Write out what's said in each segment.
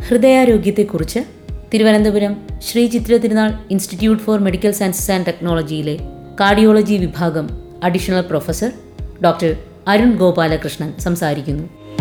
ഹൃദയാരോഗ്യത്തെക്കുറിച്ച് Thiruvananthapuram Sree Chitra Thirunal Institute for Medical Sciences and ടെക്നോളജിയിലെ cardiology വിഭാഗം additional professor doctor Arun Gopalakrishnan സംസാരിക്കുന്നു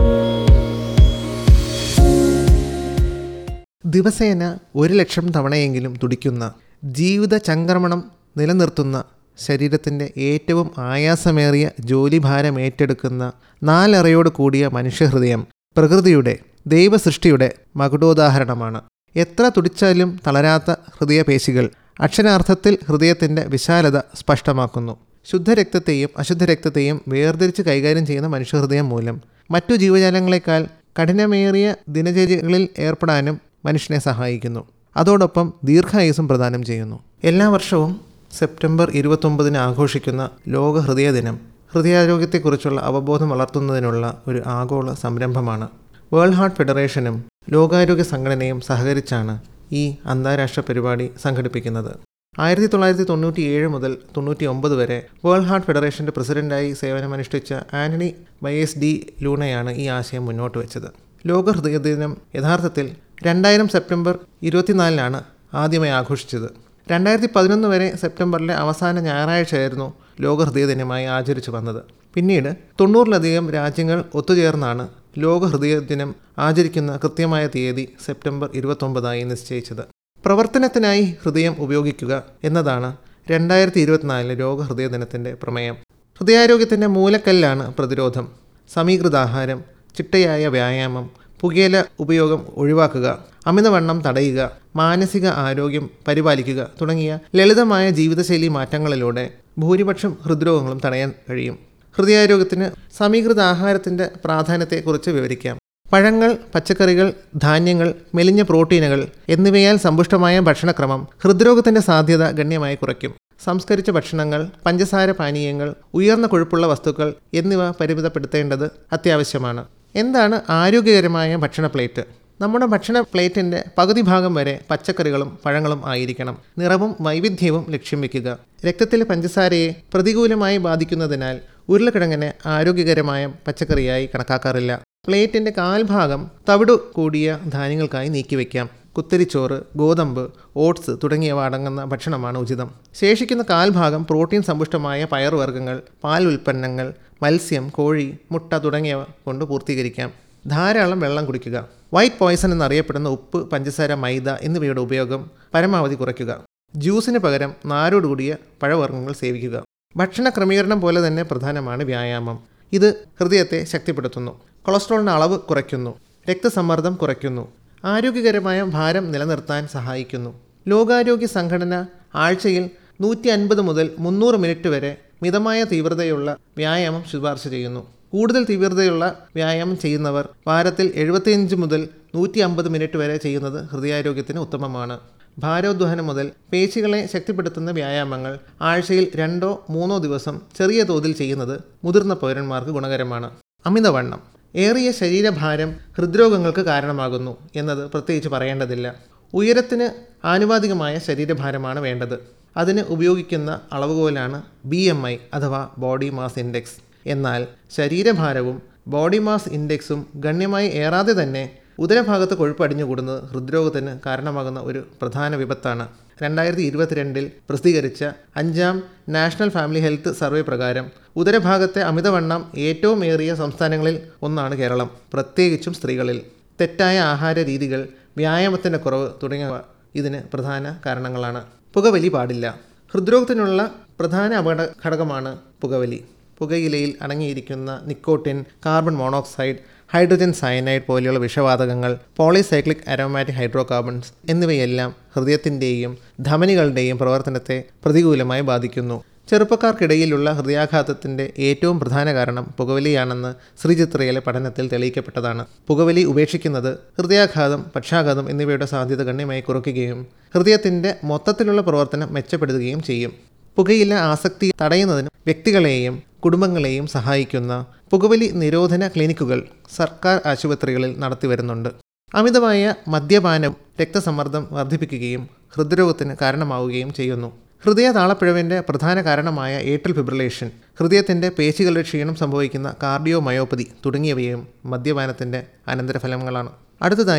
ദിവസേന ഒരു ലക്ഷം തവണയെങ്കിലും തുടിക്കുന്ന ജീവിത ചംക്രമണം നിലനിർത്തുന്ന ശരീരത്തിൻ്റെ ഏറ്റവും ആയാസമേറിയ ജോലിഭാരം ഏറ്റെടുക്കുന്ന നാലറയോട് കൂടിയ മനുഷ്യഹൃദയം പ്രകൃതിയുടെ ദൈവസൃഷ്ടിയുടെ മകുടോദാഹരണമാണ് എത്ര തുടിച്ചാലും തളരാത്ത ഹൃദയപേശികൾ അക്ഷരാർത്ഥത്തിൽ ഹൃദയത്തിൻ്റെ വിശാലത സ്പഷ്ടമാക്കുന്നു ശുദ്ധരക്തത്തെയും അശുദ്ധരക്തത്തെയും വേർതിരിച്ച് കൈകാര്യം ചെയ്യുന്ന മനുഷ്യഹൃദയം മൂലം മറ്റു ജീവജാലങ്ങളെക്കാൾ കഠിനമേറിയ ദിനചര്യകളിൽ ഏർപ്പെടാനും മനുഷ്യനെ സഹായിക്കുന്നു അതോടൊപ്പം ദീർഘായുസും പ്രദാനം ചെയ്യുന്നു എല്ലാ വർഷവും സെപ്റ്റംബർ ഇരുപത്തൊമ്പതിന് ആഘോഷിക്കുന്ന ലോക ഹൃദയ ദിനം ഹൃദയാരോഗ്യത്തെക്കുറിച്ചുള്ള അവബോധം വളർത്തുന്നതിനുള്ള ഒരു ആഗോള സംരംഭമാണ് വേൾഡ് ഹാർട്ട് ഫെഡറേഷനും ലോകാരോഗ്യ സംഘടനയും സഹകരിച്ചാണ് ഈ അന്താരാഷ്ട്ര പരിപാടി സംഘടിപ്പിക്കുന്നത് ആയിരത്തി തൊള്ളായിരത്തി തൊണ്ണൂറ്റി ഏഴ് മുതൽ തൊണ്ണൂറ്റി ഒമ്പത് വരെ വേൾഡ് ഹാർട്ട് ഫെഡറേഷൻ്റെ പ്രസിഡന്റായി സേവനമനുഷ്ഠിച്ച ആന്റണി വൈഎസ് ഡി ലൂണയാണ് ഈ ആശയം മുന്നോട്ട് വെച്ചത് ലോക ഹൃദയ ദിനം യഥാർത്ഥത്തിൽ രണ്ടായിരം സെപ്റ്റംബർ ഇരുപത്തിനാലിനാണ് ആദ്യമായി ആഘോഷിച്ചത് രണ്ടായിരത്തി പതിനൊന്ന് വരെ സെപ്റ്റംബറിലെ അവസാന ഞായറാഴ്ചയായിരുന്നു ലോക ഹൃദയ ദിനമായി ആചരിച്ചു വന്നത് പിന്നീട് തൊണ്ണൂറിലധികം രാജ്യങ്ങൾ ഒത്തുചേർന്നാണ് ലോക ഹൃദയ ദിനം ആചരിക്കുന്ന കൃത്യമായ തീയതി സെപ്റ്റംബർ ഇരുപത്തൊമ്പതായി നിശ്ചയിച്ചത് പ്രവർത്തനത്തിനായി ഹൃദയം ഉപയോഗിക്കുക എന്നതാണ് രണ്ടായിരത്തി ഇരുപത്തിനാലിലെ ലോക ഹൃദയ ദിനത്തിൻ്റെ പ്രമേയം ഹൃദയാരോഗ്യത്തിൻ്റെ മൂലക്കല്ലാണ് പ്രതിരോധം സമീകൃതാഹാരം ചിട്ടയായ വ്യായാമം പുകയില ഉപയോഗം ഒഴിവാക്കുക അമിതവണ്ണം തടയുക മാനസിക ആരോഗ്യം പരിപാലിക്കുക തുടങ്ങിയ ലളിതമായ ജീവിതശൈലി മാറ്റങ്ങളിലൂടെ ഭൂരിപക്ഷം ഹൃദ്രോഗങ്ങളും തടയാൻ കഴിയും ഹൃദയാരോഗ്യത്തിന് സമീകൃത ആഹാരത്തിൻ്റെ പ്രാധാന്യത്തെക്കുറിച്ച് വിവരിക്കാം പഴങ്ങൾ പച്ചക്കറികൾ ധാന്യങ്ങൾ മെലിഞ്ഞ പ്രോട്ടീനുകൾ എന്നിവയാൽ സമ്പുഷ്ടമായ ഭക്ഷണക്രമം ഹൃദ്രോഗത്തിൻ്റെ സാധ്യത ഗണ്യമായി കുറയ്ക്കും സംസ്കരിച്ച ഭക്ഷണങ്ങൾ പഞ്ചസാര പാനീയങ്ങൾ ഉയർന്ന കൊഴുപ്പുള്ള വസ്തുക്കൾ എന്നിവ പരിമിതപ്പെടുത്തേണ്ടത് അത്യാവശ്യമാണ് എന്താണ് ആരോഗ്യകരമായ ഭക്ഷണ പ്ലേറ്റ് നമ്മുടെ ഭക്ഷണ പ്ലേറ്റിൻ്റെ പകുതി ഭാഗം വരെ പച്ചക്കറികളും പഴങ്ങളും ആയിരിക്കണം നിറവും വൈവിധ്യവും ലക്ഷ്യം വയ്ക്കുക രക്തത്തിലെ പഞ്ചസാരയെ പ്രതികൂലമായി ബാധിക്കുന്നതിനാൽ ഉരുളക്കിഴങ്ങിനെ ആരോഗ്യകരമായ പച്ചക്കറിയായി കണക്കാക്കാറില്ല പ്ലേറ്റിൻ്റെ കാൽഭാഗം തവിടു കൂടിയ ധാന്യങ്ങൾക്കായി നീക്കിവെക്കാം കുത്തരിച്ചോറ് ഗോതമ്പ് ഓട്സ് തുടങ്ങിയവ അടങ്ങുന്ന ഭക്ഷണമാണ് ഉചിതം ശേഷിക്കുന്ന കാൽഭാഗം പ്രോട്ടീൻ സമ്പുഷ്ടമായ പയറുവർഗ്ഗങ്ങൾ പാൽ ഉൽപ്പന്നങ്ങൾ മത്സ്യം കോഴി മുട്ട തുടങ്ങിയവ കൊണ്ട് പൂർത്തീകരിക്കാം ധാരാളം വെള്ളം കുടിക്കുക വൈറ്റ് പോയ്സൺ എന്നറിയപ്പെടുന്ന ഉപ്പ് പഞ്ചസാര മൈദ എന്നിവയുടെ ഉപയോഗം പരമാവധി കുറയ്ക്കുക ജ്യൂസിന് പകരം നാരോടുകൂടിയ പഴവർഗ്ഗങ്ങൾ സേവിക്കുക ഭക്ഷണ ക്രമീകരണം പോലെ തന്നെ പ്രധാനമാണ് വ്യായാമം ഇത് ഹൃദയത്തെ ശക്തിപ്പെടുത്തുന്നു കൊളസ്ട്രോളിൻ്റെ അളവ് കുറയ്ക്കുന്നു രക്തസമ്മർദ്ദം കുറയ്ക്കുന്നു ആരോഗ്യകരമായ ഭാരം നിലനിർത്താൻ സഹായിക്കുന്നു ലോകാരോഗ്യ സംഘടന ആഴ്ചയിൽ നൂറ്റി അൻപത് മുതൽ മുന്നൂറ് മിനിറ്റ് വരെ മിതമായ തീവ്രതയുള്ള വ്യായാമം ശുപാർശ ചെയ്യുന്നു കൂടുതൽ തീവ്രതയുള്ള വ്യായാമം ചെയ്യുന്നവർ വാരത്തിൽ എഴുപത്തിയഞ്ച് മുതൽ നൂറ്റി അമ്പത് മിനിറ്റ് വരെ ചെയ്യുന്നത് ഹൃദയാരോഗ്യത്തിന് ഉത്തമമാണ് ഭാരോദ്വഹനം മുതൽ പേശികളെ ശക്തിപ്പെടുത്തുന്ന വ്യായാമങ്ങൾ ആഴ്ചയിൽ രണ്ടോ മൂന്നോ ദിവസം ചെറിയ തോതിൽ ചെയ്യുന്നത് മുതിർന്ന പൗരന്മാർക്ക് ഗുണകരമാണ് അമിതവണ്ണം ഏറിയ ശരീരഭാരം ഹൃദ്രോഗങ്ങൾക്ക് കാരണമാകുന്നു എന്നത് പ്രത്യേകിച്ച് പറയേണ്ടതില്ല ഉയരത്തിന് ആനുപാതികമായ ശരീരഭാരമാണ് വേണ്ടത് അതിന് ഉപയോഗിക്കുന്ന അളവുകോലാണ് ബി എം ഐ അഥവാ ബോഡി മാസ് ഇൻഡെക്സ് എന്നാൽ ശരീരഭാരവും ബോഡി മാസ് ഇൻഡെക്സും ഗണ്യമായി ഏറാതെ തന്നെ ഉദരഭാഗത്ത് കൊഴുപ്പ് അടിഞ്ഞുകൂടുന്നത് ഹൃദ്രോഗത്തിന് കാരണമാകുന്ന ഒരു പ്രധാന വിപത്താണ് രണ്ടായിരത്തി ഇരുപത്തിരണ്ടിൽ പ്രസിദ്ധീകരിച്ച അഞ്ചാം നാഷണൽ ഫാമിലി ഹെൽത്ത് സർവേ പ്രകാരം ഉദരഭാഗത്തെ അമിതവണ്ണം ഏറ്റവും ഏറിയ സംസ്ഥാനങ്ങളിൽ ഒന്നാണ് കേരളം പ്രത്യേകിച്ചും സ്ത്രീകളിൽ തെറ്റായ ആഹാര രീതികൾ വ്യായാമത്തിൻ്റെ കുറവ് തുടങ്ങിയവ ഇതിന് പ്രധാന കാരണങ്ങളാണ് പുകവലി പാടില്ല ഹൃദ്രോഗത്തിനുള്ള പ്രധാന അപകട ഘടകമാണ് പുകവലി പുകയിലയിൽ അടങ്ങിയിരിക്കുന്ന nicotine carbon monoxide hydrogen cyanide പോലെയുള്ള വിഷവാതകങ്ങൾ പോളിസൈക്ലിക് അരോമാറ്റിക് ഹൈഡ്രോ കാർബൺസ് എന്നിവയെല്ലാം ഹൃദയത്തിൻ്റെയും ധമനികളുടെയും പ്രവർത്തനത്തെ പ്രതികൂലമായി ബാധിക്കുന്നു ചെറുപ്പക്കാർക്കിടയിലുള്ള ഹൃദയാഘാതത്തിൻ്റെ ഏറ്റവും പ്രധാന കാരണം പുകവലിയാണെന്ന് ശ്രീചിത്രയിലെ പഠനത്തിൽ തെളിയിക്കപ്പെട്ടതാണ് പുകവലി ഉപേക്ഷിക്കുന്നത് ഹൃദയാഘാതം പക്ഷാഘാതം എന്നിവയുടെ സാധ്യത ഗണ്യമായി കുറയ്ക്കുകയും ഹൃദയത്തിൻ്റെ മൊത്തത്തിലുള്ള പ്രവർത്തനം മെച്ചപ്പെടുത്തുകയും ചെയ്യും പുകയില ആസക്തി തടയുന്നതിനും വ്യക്തികളെയും കുടുംബങ്ങളെയും സഹായിക്കുന്ന പുകവലി നിരോധന ക്ലിനിക്കുകൾ സർക്കാർ ആശുപത്രികളിൽ നടത്തിവരുന്നുണ്ട് അമിതമായ മദ്യപാനം രക്തസമ്മർദ്ദം വർദ്ധിപ്പിക്കുകയും ഹൃദ്രോഗത്തിന് കാരണമാവുകയും ചെയ്യുന്നു ഹൃദയ താളപ്പിഴവിൻ്റെ പ്രധാന കാരണമായ ഏട്രൽ ഫിബ്രിലേഷൻ ഹൃദയത്തിൻ്റെ പേശികളുടെ ക്ഷീണം സംഭവിക്കുന്ന കാർഡിയോ മയോപ്പതി തുടങ്ങിയവയും മദ്യപാനത്തിൻ്റെ അനന്തരഫലങ്ങളാണ് അടുത്തതായി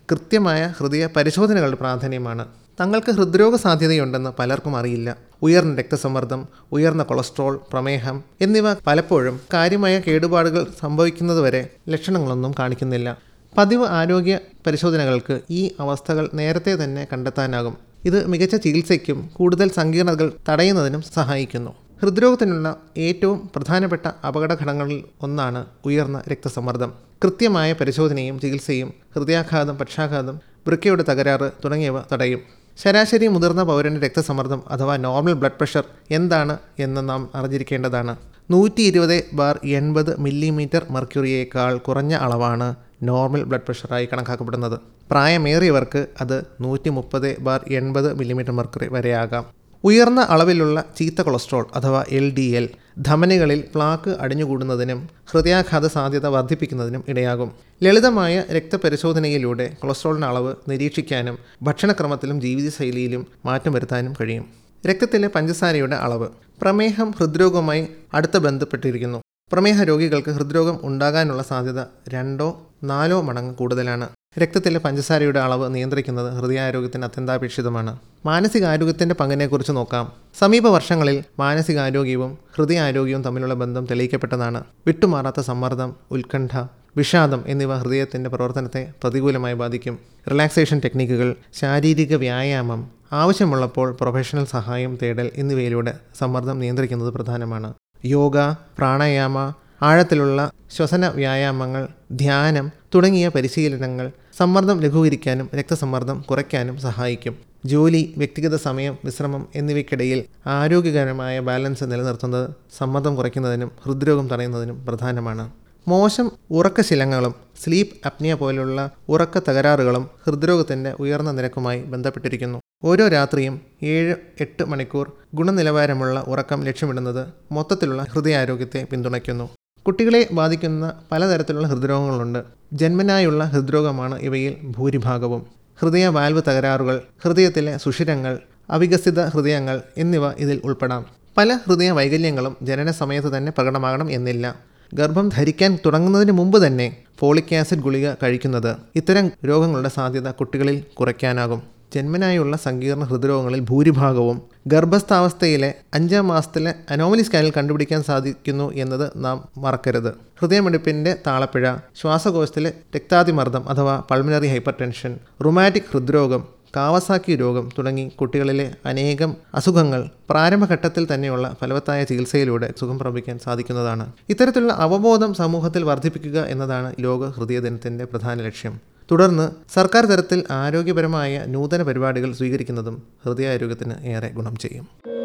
കൃത്യമായ ഹൃദയ പരിശോധനകളുടെ പ്രാധാന്യമാണ് തങ്ങൾക്ക് ഹൃദ്രോഗ സാധ്യതയുണ്ടെന്ന് പലർക്കും അറിയില്ല ഉയർന്ന രക്തസമ്മർദ്ദം ഉയർന്ന കൊളസ്ട്രോൾ പ്രമേഹം എന്നിവ പലപ്പോഴും കാര്യമായ കേടുപാടുകൾ സംഭവിക്കുന്നതുവരെ ലക്ഷണങ്ങളൊന്നും കാണിക്കുന്നില്ല പതിവ് ആരോഗ്യ പരിശോധനകൾക്ക് ഈ അവസ്ഥകൾ നേരത്തെ തന്നെ കണ്ടെത്താനാകും ഇത് മികച്ച ചികിത്സയ്ക്കും കൂടുതൽ സങ്കീർണതകൾ തടയുന്നതിനും സഹായിക്കുന്നു ഹൃദ്രോഗത്തിനുള്ള ഏറ്റവും പ്രധാനപ്പെട്ട അപകട ഘടകങ്ങളിൽ ഒന്നാണ് ഉയർന്ന രക്തസമ്മർദ്ദം കൃത്യമായ പരിശോധനയും ചികിത്സയും ഹൃദയാഘാതം പക്ഷാഘാതം വൃക്കയുടെ തകരാറ് തുടങ്ങിയവ തടയും ശരാശരി മുതിർന്ന പൗരൻ്റെ രക്തസമ്മർദ്ദം അഥവാ നോർമൽ ബ്ലഡ് പ്രഷർ എന്താണ് എന്ന് നാം അറിഞ്ഞിരിക്കേണ്ടതാണ് നൂറ്റി ഇരുപത് ബാർ എൺപത് മില്ലിമീറ്റർ മർക്യൂറിയേക്കാൾ കുറഞ്ഞ അളവാണ് നോർമൽ ബ്ലഡ് പ്രഷറായി കണക്കാക്കപ്പെടുന്നത് പ്രായമേറിയവർക്ക് അത് നൂറ്റി മുപ്പത് ബാർ എൺപത് മില്ലിമീറ്റർ മർക്കുറി വരെയാകാം ഉയർന്ന അളവിലുള്ള ചീത്ത കൊളസ്ട്രോൾ അഥവാ എൽ ഡി എൽ ധമനികളിൽ പ്ലാക്ക് അടിഞ്ഞുകൂടുന്നതിനും ഹൃദയാഘാത സാധ്യത വർദ്ധിപ്പിക്കുന്നതിനും ഇടയാകും ലളിതമായ രക്തപരിശോധനയിലൂടെ കൊളസ്ട്രോളിൻ്റെ അളവ് നിരീക്ഷിക്കാനും ഭക്ഷണക്രമത്തിലും ജീവിതശൈലിയിലും മാറ്റം വരുത്താനും കഴിയും രക്തത്തിലെ പഞ്ചസാരയുടെ അളവ് പ്രമേഹം ഹൃദ്രോഗവുമായി അടുത്ത ബന്ധപ്പെട്ടിരിക്കുന്നു പ്രമേഹ രോഗികൾക്ക് ഹൃദ്രോഗം ഉണ്ടാകാനുള്ള സാധ്യത രണ്ടോ നാലോ മടങ്ങ് കൂടുതലാണ് രക്തത്തിലെ പഞ്ചസാരയുടെ അളവ് നിയന്ത്രിക്കുന്നത് ഹൃദയാരോഗ്യത്തിന് അത്യന്താപേക്ഷിതമാണ് മാനസികാരോഗ്യത്തിൻ്റെ പങ്കിനെക്കുറിച്ച് നോക്കാം സമീപ വർഷങ്ങളിൽ മാനസികാരോഗ്യവും ഹൃദയാരോഗ്യവും തമ്മിലുള്ള ബന്ധം തെളിയിക്കപ്പെട്ടതാണ് വിട്ടുമാറാത്ത സമ്മർദ്ദം ഉത്കണ്ഠ വിഷാദം എന്നിവ ഹൃദയത്തിൻ്റെ പ്രവർത്തനത്തെ പ്രതികൂലമായി ബാധിക്കും റിലാക്സേഷൻ ടെക്നിക്കുകൾ ശാരീരിക വ്യായാമം ആവശ്യമുള്ളപ്പോൾ പ്രൊഫഷണൽ സഹായം തേടൽ എന്നിവയിലൂടെ സമ്മർദ്ദം നിയന്ത്രിക്കുന്നത് പ്രധാനമാണ് യോഗ പ്രാണായാമ ആഴത്തിലുള്ള ശ്വസന വ്യായാമങ്ങൾ ധ്യാനം തുടങ്ങിയ പരിശീലനങ്ങൾ സമ്മർദ്ദം ലഘൂകരിക്കാനും രക്തസമ്മർദ്ദം കുറയ്ക്കാനും സഹായിക്കും ജോലി വ്യക്തിഗത സമയം വിശ്രമം എന്നിവയ്ക്കിടയിൽ ആരോഗ്യകരമായ ബാലൻസ് നിലനിർത്തുന്നത് സമ്മർദ്ദം കുറയ്ക്കുന്നതിനും ഹൃദ്രോഗം തടയുന്നതിനും പ്രധാനമാണ് മോശം ഉറക്കശീലങ്ങളും സ്ലീപ്പ് അപ്നിയ പോലുള്ള ഉറക്ക തകരാറുകളും ഹൃദ്രോഗത്തിൻ്റെ ഉയർന്ന നിരക്കുമായി ബന്ധപ്പെട്ടിരിക്കുന്നു ഓരോ രാത്രിയും ഏഴ് എട്ട് മണിക്കൂർ ഗുണനിലവാരമുള്ള ഉറക്കം ലക്ഷ്യമിടുന്നത് മൊത്തത്തിലുള്ള ഹൃദയാരോഗ്യത്തെ പിന്തുണയ്ക്കുന്നു കുട്ടികളെ ബാധിക്കുന്ന പലതരത്തിലുള്ള ഹൃദ്രോഗങ്ങളുണ്ട് ജന്മനായുള്ള ഹൃദ്രോഗമാണ് ഇവയിൽ ഭൂരിഭാഗവും ഹൃദയ വാൽവ് തകരാറുകൾ ഹൃദയത്തിലെ സുഷിരങ്ങൾ അവികസിത ഹൃദയങ്ങൾ എന്നിവ ഇതിൽ ഉൾപ്പെടാം പല ഹൃദയ വൈകല്യങ്ങളും ജനന സമയത്ത് തന്നെ പ്രകടമാകണം എന്നില്ല ഗർഭം ധരിക്കാൻ തുടങ്ങുന്നതിന് മുമ്പ് തന്നെ ഫോളിക് ആസിഡ് ഗുളിക കഴിക്കുന്നത് ഇത്തരം രോഗങ്ങളുടെ സാധ്യത കുട്ടികളിൽ കുറയ്ക്കാനാകും ജന്മനായുള്ള സങ്കീർണ ഹൃദ്രോഗങ്ങളിൽ ഭൂരിഭാഗവും ഗർഭസ്ഥാവസ്ഥയിലെ അഞ്ചാം മാസത്തിലെ അനോമലി സ്കാനിൽ കണ്ടുപിടിക്കാൻ സാധിക്കുന്നു എന്നത് നാം മറക്കരുത് ഹൃദയമിടിപ്പിൻ്റെ താളപ്പിഴ ശ്വാസകോശത്തിലെ രക്താതിമർദ്ദം അഥവാ പൾമിനറി ഹൈപ്പർ ടെൻഷൻ റുമാറ്റിക് ഹൃദ്രോഗം കാവസാക്കി രോഗം തുടങ്ങി കുട്ടികളിലെ അനേകം അസുഖങ്ങൾ പ്രാരംഭഘട്ടത്തിൽ തന്നെയുള്ള ഫലവത്തായ ചികിത്സയിലൂടെ സുഖം പ്രാപിക്കാൻ സാധിക്കുന്നതാണ് ഇത്തരത്തിലുള്ള അവബോധം സമൂഹത്തിൽ വർദ്ധിപ്പിക്കുക എന്നതാണ് ലോക ഹൃദയ ദിനത്തിൻ്റെ പ്രധാന ലക്ഷ്യം തുടർന്ന് സർക്കാർ തലത്തിൽ ആരോഗ്യപരമായ നൂതന പരിപാടികൾ സ്വീകരിക്കുന്നതും ഹൃദയാരോഗ്യത്തിന് ഏറെ ഗുണം ചെയ്യും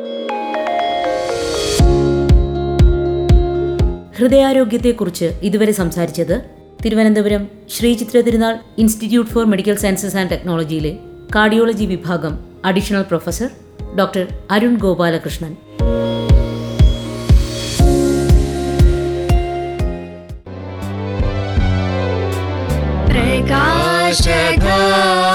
ഹൃദയാരോഗ്യത്തെക്കുറിച്ച് ഇതുവരെ സംസാരിച്ചത് Thiruvananthapuram Sree Chitra Thirunal Institute for Medical Sciences and ടെക്നോളജിയിലെ കാർഡിയോളജി വിഭാഗം additional professor doctor Arun Gopalakrishnan प्रकाशका